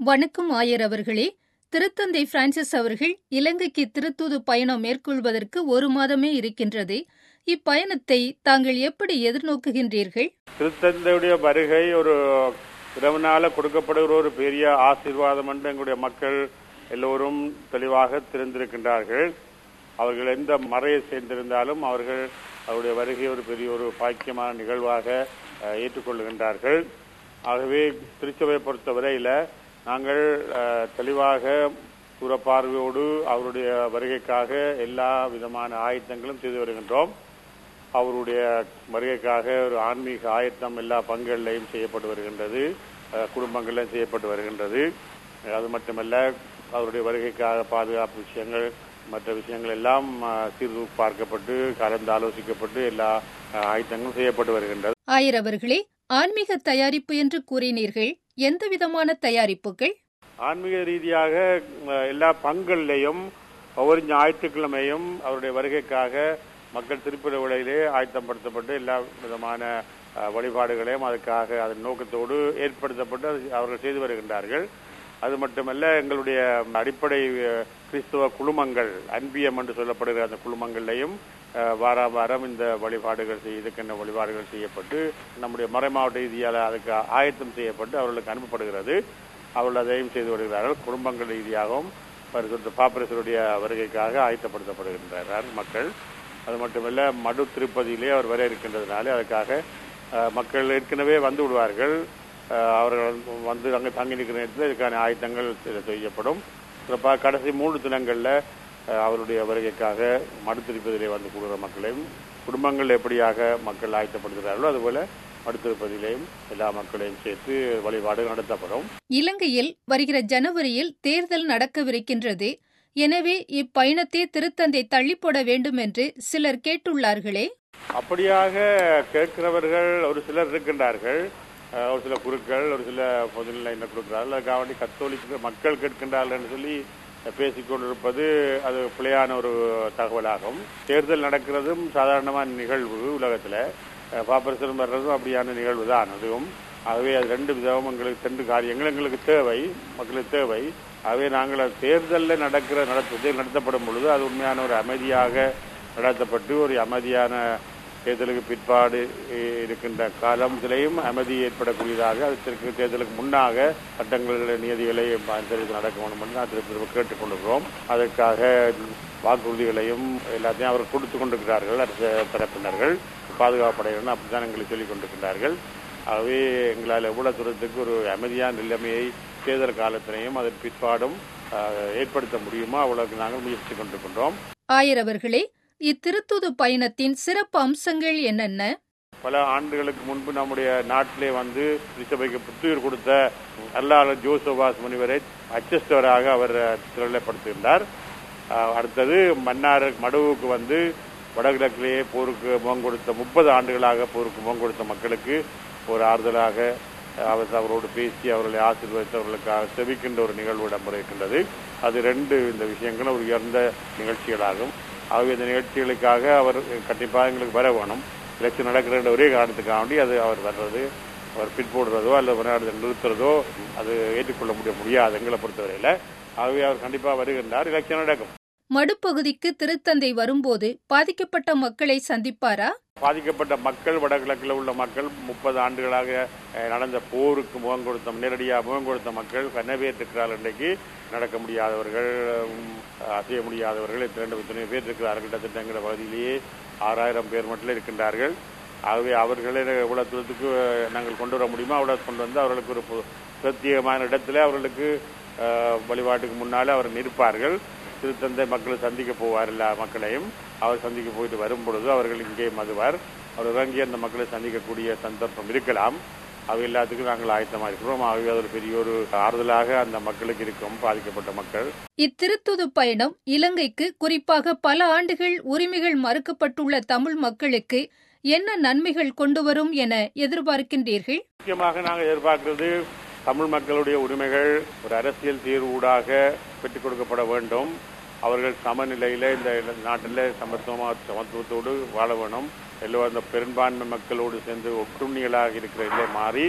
வணக்கம் ஆயர் அவர்களே திருத்தந்தை பிரான்சிஸ் அவர்கள் இலங்கைக்கு திருத்தூது பயணம் மேற்கொள்வதற்கு ஒரு மாதமே இருக்கின்றது இப்பயணத்தை தாங்கள் எப்படி எதிர்நோக்குகின்றீர்கள் திருத்தந்தையுடைய வருகை ஒரு இரவுனால கொடுக்கப்படுகிற ஒரு பெரிய ஆசீர்வாதம் என்று எங்களுடைய மக்கள் எல்லோரும் தெளிவாக தெரிந்திருக்கின்றார்கள் அவர்கள் எந்த மறையை சேர்ந்திருந்தாலும் அவர்கள் அவருடைய வருகை ஒரு பெரிய ஒரு பாக்கியமான நிகழ்வாக அஹ், ஏற்றுக்கொள்கின்றார்கள் ஆகவே திருச்சபையை பொறுத்தவரையில நாங்கள் அஹ், தெளிவாக தூரப்பார்வையோடு அவருடைய வருகைக்காக எல்லா விதமான ஆயத்தங்களும் செய்து வருகின்றோம் அவருடைய வருகைக்காக ஒரு ஆன்மீக ஆயத்தம் எல்லா பங்குகளிலையும் செய்யப்பட்டு வருகின்றது அஹ், குடும்பங்களிலும் செய்யப்பட்டு வருகின்றது அது மட்டுமல்ல அவருடைய வருகைக்காக பாதுகாப்பு விஷயங்கள் மற்ற விஷயங்கள் எல்லாம் அஹ், சீர்தூ பார்க்கப்பட்டு கலந்து ஆலோசிக்கப்பட்டு எல்லா அஹ், ஆயத்தங்களும் செய்யப்பட்டு வருகின்றது ஆயர் அவர்களே ஆன்மீக தயாரிப்பு என்று கூறினீர்கள் எந்த விதமான தயாரிப்புகள் ஆன்மீக ரீதியாக அஹ், எல்லா பங்குகளிலையும் ஒவ்வொரு ஞாயிற்றுக்கிழமையும் அவருடைய வருகைக்காக மக்கள் திருப்பிட விலையிலே ஆயத்தப்படுத்தப்பட்டு எல்லா விதமான அஹ், வழிபாடுகளையும் அதுக்காக அதன் நோக்கத்தோடு ஏற்படுத்தப்பட்டு அது அவர்கள் செய்து வருகின்றார்கள் அது மட்டுமல்ல எங்களுடைய அடிப்படை அஹ், கிறிஸ்துவ குழுமங்கள் அன்பியம் என்று சொல்லப்படுகிற அந்த குழுமங்களையும் அஹ், வார வாரம் இந்த வழிபாடுகள் செய்ய இதுக்கென்ன வழிபாடுகள் செய்யப்பட்டு நம்முடைய மறைமாவட்ட ரீதியால் அதுக்கு ஆயத்தம் செய்யப்பட்டு அவர்களுக்கு அனுப்பப்படுகிறது அவர்கள் அதையும் செய்து வருகிறார்கள் குடும்பங்கள் ரீதியாகவும் பரிசுத்த பாப்பரசருடைய வருகைக்காக ஆயத்தப்படுத்தப்படுகின்றார்கள் மக்கள் அது மட்டுமல்ல மடு திருப்பதியிலே அவர் வர இருக்கின்றதுனால அதுக்காக அஹ், மக்கள் ஏற்கனவே வந்து விடுவார்கள் அஹ், அவர்கள் வந்து அங்கே தங்கி நிற்கிற நேரத்தில் இதுக்கான ஆயத்தங்கள் செ- செய்யப்படும் சிறப்பாக கடைசி மூன்று தினங்களில் அஹ், அவருடைய வருகைக்காக மடு திருப்பதியிலே வந்து கூடுகிற மக்களையும் குடும்பங்கள் எப்படியாக மக்கள் ஆயத்தப்படுகிறார்களோ அதுபோல மடு திருப்பதியிலேயும் எல்லா மக்களையும் சேர்த்து வழிபாடு நடத்தப்படும் இலங்கையில் வருகிற ஜனவரியில் தேர்தல் நடக்கவிருக்கின்றது எனவே இப்பயணத்தை திருத்தந்தை தள்ளிப்போட வேண்டும் என்று சிலர் கேட்டுள்ளார்களே அப்படியாக கேட்கிறவர்கள் ஒரு சிலர் இருக்கின்றார்கள் அஹ், ஒரு சில குருக்கள் ஒரு சில பொதுநிலை என்ன கொடுக்கிறார்கள் அதுக்காக வேண்டி கத்தோலிக்க மக்கள் கேட்கின்றார்கள் என்று சொல்லி பேசிக் கொண்டிருப்பது அது பிழையான ஒரு தகவலாகும் தேர்தல் நடக்கிறதும் சாதாரணமான நிகழ்வு உலகத்துல அஹ், பாப்பரசரும் வர்றதும் அப்படியான நிகழ்வு தான் அதுவும் ஆகவே அது ரெண்டு விதமும் எங்களுக்கு ரெண்டு காரியங்கள் எங்களுக்கு தேவை மக்களுக்கு தேவை ஆகவே நாங்கள் அது தேர்தலில் நடக்கிற நடத்த நடத்தப்படும் பொழுது அது உண்மையான ஒரு அமைதியாக நடத்தப்பட்டு ஒரு அமைதியான தேர்தலுக்கு பிற்பாடு இ- இருக்கின்ற காலத்திலையும் அமைதி ஏற்படக்கூடியதாக அதற்கு தேர்தலுக்கு முன்னாக சட்டங்கள் நியதிகளை அனுசரித்து நடக்க வேண்டும் என்று நான் திருப்பி திரும்ப கேட்டுக்கொள்கிறோம் அதற்காக வாக்குறுதிகளையும் எல்லாத்தையும் அவர் கொடுத்து கொண்டிருக்கிறார்கள் அரசு தரப்பினர்கள் பாதுகாப்பு படையினர் அப்படித்தான் எங்களுக்கு சொல்லிக் கொண்டிருக்கிறார்கள் ஆகவே எங்களால் எவ்வளவு தூரத்துக்கு ஒரு அமைதியான நிலைமையை தேர்தல் காலத்திலையும் அதன் பிற்பாடும் அஹ், ஏற்படுத்த முடியுமோ அவ்வளவுக்கு நாங்கள் முயற்சி கொண்டிருக்கின்றோம் ஆயர் அவர்களே இத்திருத்தூது பயணத்தின் சிறப்பு அம்சங்கள் என்னென்ன பல ஆண்டுகளுக்கு முன்பு நம்முடைய நாட்டிலே வந்து திருச்சபைக்கு புத்துயிர் கொடுத்த அல்லாளர் ஜோசபாஸ் முனிவரை அச்சஸ்டராக அவர் திரளப்படுத்தியிருந்தார் அஹ், அடுத்தது மன்னார் மடுவுக்கு வந்து வடகிழக்கிலேயே போருக்கு முகம் கொடுத்த முப்பது ஆண்டுகளாக போருக்கு முகம் கொடுத்த மக்களுக்கு ஒரு ஆறுதலாக அஹ், அவர் அவரோடு பேசி அவர்களை ஆசீர்வதித்து அவர்களுக்காக செவிக்கின்ற ஒரு நிகழ்வு இடம்பெற இருக்கின்றது அது ரெண்டு இந்த விஷயங்களும் ஒரு உயர்ந்த நிகழ்ச்சிகளாகும் ஆகவே இந்த நிகழ்ச்சிகளுக்காக அவர் கண்டிப்பாக எங்களுக்கு வர வேணும் எலெக்ஷன் நடக்கிற ஒரே காரணத்துக்காக வேண்டி அது அவர் வர்றது அவர் பிற்போடுறதோ அல்லது விளையாடுறதை நிறுத்துறதோ அது ஏற்றுக்கொள்ள முடிய முடியாது எங்களை பொறுத்தவரையில ஆகவே அவர் கண்டிப்பாக வருகின்றார் எலெக்ஷன் நடக்கும் மடுப்பகுதிக்கு திருத்தந்தை வரும்போது பாதிக்கப்பட்ட மக்களை சந்திப்பாரா பாதிக்கப்பட்ட மக்கள் வடகிழக்கில் உள்ள மக்கள் முப்பது ஆண்டுகளாக அஹ், நடந்த போருக்கு முகம் கொடுத்த நேரடியாக முகம் கொடுத்த மக்கள் கனவேற்றிருக்கிறார்கள் இன்றைக்கு நடக்க முடியாதவர்கள் உம், அசைய முடியாதவர்கள் இரண்டு எத்தனை பேர் இருக்கிறார்கள் கிட்டத்தட்ட எங்கள் பகுதியிலேயே ஆறாயிரம் பேர் மட்டும் இருக்கின்றார்கள் ஆகவே அவர்களை எவ்வளவு தூரத்துக்கு நாங்கள் கொண்டு வர முடியுமோ அவ்வளவு கொண்டு வந்து அவர்களுக்கு ஒரு பு- பிரத்யேகமான இடத்துல அவர்களுக்கு அஹ், வழிபாட்டுக்கு முன்னாலே அவர் நிற்பார்கள் திருத்தந்தை மக்களை சந்திக்க போவார் எல்லா மக்களையும் அவர் சந்திக்க போயிட்டு வரும் பொழுது அவர்கள் இங்கே மதுவார் அவர் இறங்கி அந்த மக்களை சந்திக்கக்கூடிய சந்தர்ப்பம் இருக்கலாம் அவை எல்லாத்துக்கும் நாங்கள் ஆயத்தமாக இருக்கிறோம் ஆகவே அது ஒரு பெரிய ஒரு ஆறுதலாக அந்த மக்களுக்கு இருக்கும் பாதிக்கப்பட்ட மக்கள் இத்திருத்தூது பயணம் இலங்கைக்கு குறிப்பாக பல ஆண்டுகள் உரிமைகள் மறுக்கப்பட்டுள்ள தமிழ் மக்களுக்கு என்ன நன்மைகள் கொண்டு வரும் என எதிர்பார்க்கின்றீர்கள் முக்கியமாக நாங்கள் எதிர்பார்க்கிறது தமிழ் மக்களுடைய உரிமைகள் ஒரு அரசியல் தீர்வூடாக பெற்றுக் கொடுக்கப்பட வேண்டும் அவர்கள் சமநிலையில இந்த நாட்டில் சமத்துவமாக சமத்துவத்தோடு வாழ வேணும் எல்லோரும் அந்த பெரும்பான்மை மக்களோடு சேர்ந்து ஒற்றுமைகளாக இருக்கிற நிலை மாறி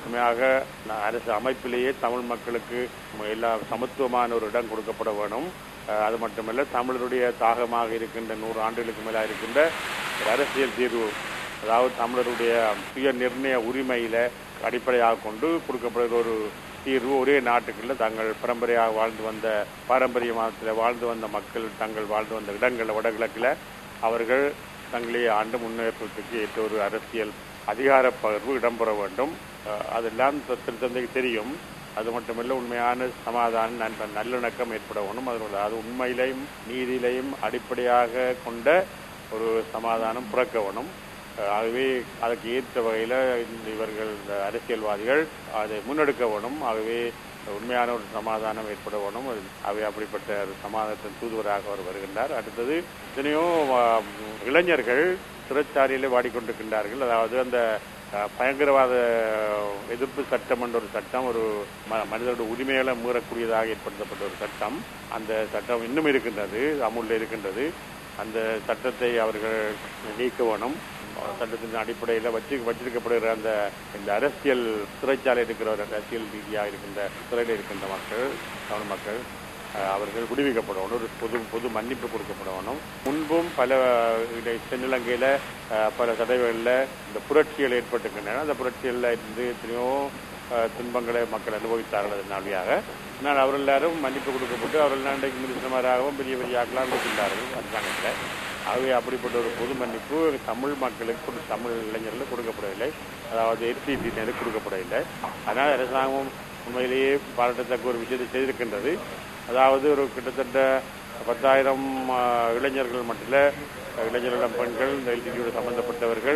உண்மையாக அரசு அமைப்பிலேயே தமிழ் மக்களுக்கு எல்லா சமத்துவமான ஒரு இடம் கொடுக்கப்பட வேணும் அது மட்டுமல்ல தமிழருடைய தாகமாக இருக்கின்ற நூறு ஆண்டுகளுக்கு மேலாக இருக்கின்ற ஒரு அரசியல் தீர்வு அதாவது தமிழருடைய சுய நிர்ணய உரிமையில அடிப்படையாக கொண்டு கொடுக்கப்படுகிற ஒரு தீர்வு ஒரே நாட்டுக்குள்ள தாங்கள் பரம்பரையாக வாழ்ந்து வந்த பாரம்பரிய மதத்தில் வாழ்ந்து வந்த மக்கள் தங்கள் வாழ்ந்து வந்த இடங்களில் வடகிழக்கில் அவர்கள் தங்களே ஆண்டு முன்னேற்றத்துக்கு ஏற்ற ஒரு அரசியல் அதிகார பகிர்வு இடம்பெற வேண்டும் அதெல்லாம் திருத்தந்தைக்கு தெரியும் அது மட்டுமல்ல உண்மையான சமாதானம் நண்ப நல்லிணக்கம் ஏற்பட வேணும் அதனுடைய அது உண்மையிலையும் நீதியிலையும் அடிப்படையாக கொண்ட ஒரு சமாதானம் பிறக்க வேணும் ஆகவே அதற்கு ஏற்ற வகையில் இவர்கள் இந்த அரசியல்வாதிகள் அதை முன்னெடுக்க வேணும் ஆகவே உண்மையான ஒரு சமாதானம் ஏற்பட வேணும் அவை அப்படிப்பட்ட ஒரு சமாதானத்தின் தூதுவராக அவர் வருகின்றார் அடுத்தது எத்தனையோ இளைஞர்கள் சிறைச்சாலையிலே வாடிக்கொண்டிருக்கின்றார்கள் அதாவது அந்த பயங்கரவாத எதிர்ப்பு சட்டம் என்ற ஒரு சட்டம் ஒரு மனிதனுடைய உரிமைகளை மீறக்கூடியதாக ஏற்படுத்தப்பட்ட ஒரு சட்டம் அந்த சட்டம் இன்னும் இருக்கின்றது அமுல்ல இருக்கின்றது அந்த சட்டத்தை அவர்கள் நீக்க வேணும் சட்டத்தின் அடிப்படையில் வச்சு வச்சிருக்கப்படுகிற அந்த இந்த அரசியல் சிறைச்சாலை இருக்கிற ஒரு அரசியல் ரீதியாக இருக்கின்ற சிறையில் இருக்கின்ற மக்கள் தமிழ் மக்கள் அவர்கள் விடுவிக்கப்படணும் ஒரு பொது பொது மன்னிப்பு கொடுக்கப்படணும் முன்பும் பல தென்னிலங்கையில் பல தடவைகளில் இந்த புரட்சிகள் ஏற்பட்டுக்கின்றன அந்த புரட்சிகளில் இருந்து எத்தனையோ துன்பங்களை மக்கள் அனுபவித்தார்கள் அதன் வழியாக ஆனால் அவர்கள் எல்லாரும் மன்னிப்பு கொடுக்கப்பட்டு அவர்கள் இன்றைக்கு மினிஸ்டர்மாராகவும் பெரிய பெரிய ஆக்களாக இருக்கின்றார்கள் அரசாங்கத்தில் ஆகவே அப்படிப்பட்ட ஒரு பொது மன்னிப்பு தமிழ் மக்களுக்கு தமிழ் இளைஞர்களுக்கு கொடுக்கப்படவில்லை அதாவது எஸ்பிடியினருக்கு கொடுக்கப்படவில்லை அதனால் அரசாங்கம் உண்மையிலேயே பாராட்டத்தக்க ஒரு விஷயத்தை செய்திருக்கின்றது அதாவது ஒரு கிட்டத்தட்ட பத்தாயிரம் இளைஞர்கள் மட்டும் இளைஞர்களிடம் பெண்கள் இந்த எல்டிடியோடு சம்பந்தப்பட்டவர்கள்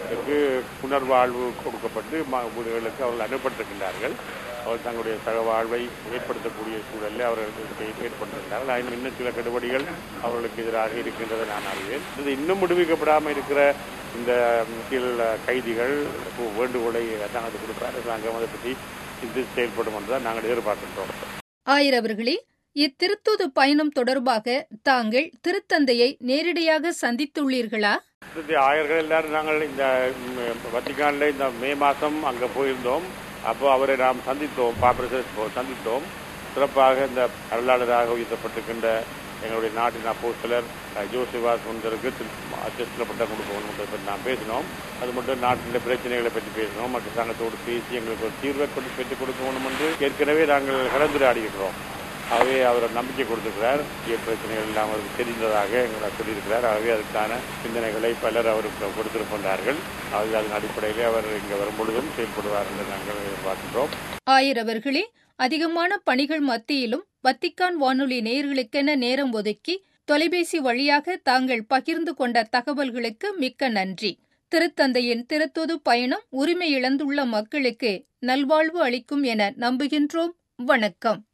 புனர்வாழ்வு கொடுக்கப்பட்டு வீடுகளுக்கு அவர்கள் அனுப்பப்பட்டிருக்கின்றார்கள் அவர் தங்களுடைய சக வாழ்வை ஏற்படுத்தக்கூடிய சூழலில் அவர்களுக்கு ஏற்படுத்திருக்கிறார்கள் அதில் இன்னும் சில கெடுபடிகள் அவர்களுக்கு எதிராக இருக்கின்றதை நான் அறிவேன் இது இன்னும் விடுவிக்கப்படாமல் இருக்கிற இந்த கீழ் கைதிகள் வேண்டுகோளை அரசாங்கத்துக்கு கொடுப்பார் அரசாங்கம் அதை பற்றி இது செயல்படும் என்றுதான் நாங்கள் எதிர்பார்க்கின்றோம் ஆயர் அவர்களே இத்திருத்தூது பயணம் தொடர்பாக தாங்கள் திருத்தந்தையை நேரடியாக சந்தித்துள்ளீர்களா ஆயர்கள் எல்லாரும் நாங்கள் இந்த வத்திகான்ல இந்த மே மாதம் அங்கே போயிருந்தோம் அப்போ அவரை நாம் சந்தித்தோம் பாப்பரசர் சந்தித்தோம் சிறப்பாக இந்த அருளாளராக உயர்த்தப்பட்டிருக்கின்ற எங்களுடைய நாட்டின் அப்போஸ்தலர் ஜோசிவா சுந்தருக்கு அச்சத்தில் பட்டம் கொடுக்கணும் பற்றி நாம் பேசினோம் அது மட்டும் நாட்டில் பிரச்சனைகளை பற்றி பேசினோம் மற்ற சங்கத்தோடு பேசி எங்களுக்கு ஒரு தீர்வை கொண்டு பெற்றுக் கொடுக்கணும் என்று ஏற்கனவே நாங்கள் கலந்துரையாடிக்கிறோம் ஆகவே அவர் நம்பிக்கை கொடுத்திருக்கிறார் பிரச்சனைகள் எல்லாம் அவருக்கு தெரிந்ததாக எங்களை சொல்லியிருக்கிறார் ஆகவே அதுக்கான சிந்தனைகளை பலர் அவருக்கு கொடுத்திருக்கின்றார்கள் ஆகவே அதன் அடிப்படையிலே அவர் இங்கே வரும்பொழுதும் செயல்படுவார் என்று நாங்கள் எதிர்பார்க்கின்றோம் ஆயர் அவர்களே அதிகமான பணிகள் மத்தியிலும் வத்திக்கான் வானொலி நேயர்களுக்கென நேரம் ஒதுக்கி தொலைபேசி வழியாக தாங்கள் பகிர்ந்து கொண்ட தகவல்களுக்கு மிக்க நன்றி திருத்தந்தையின் திருத்தொது பயணம் உரிமை இழந்துள்ள மக்களுக்கு நல்வாழ்வு அளிக்கும் என நம்புகின்றோம் வணக்கம்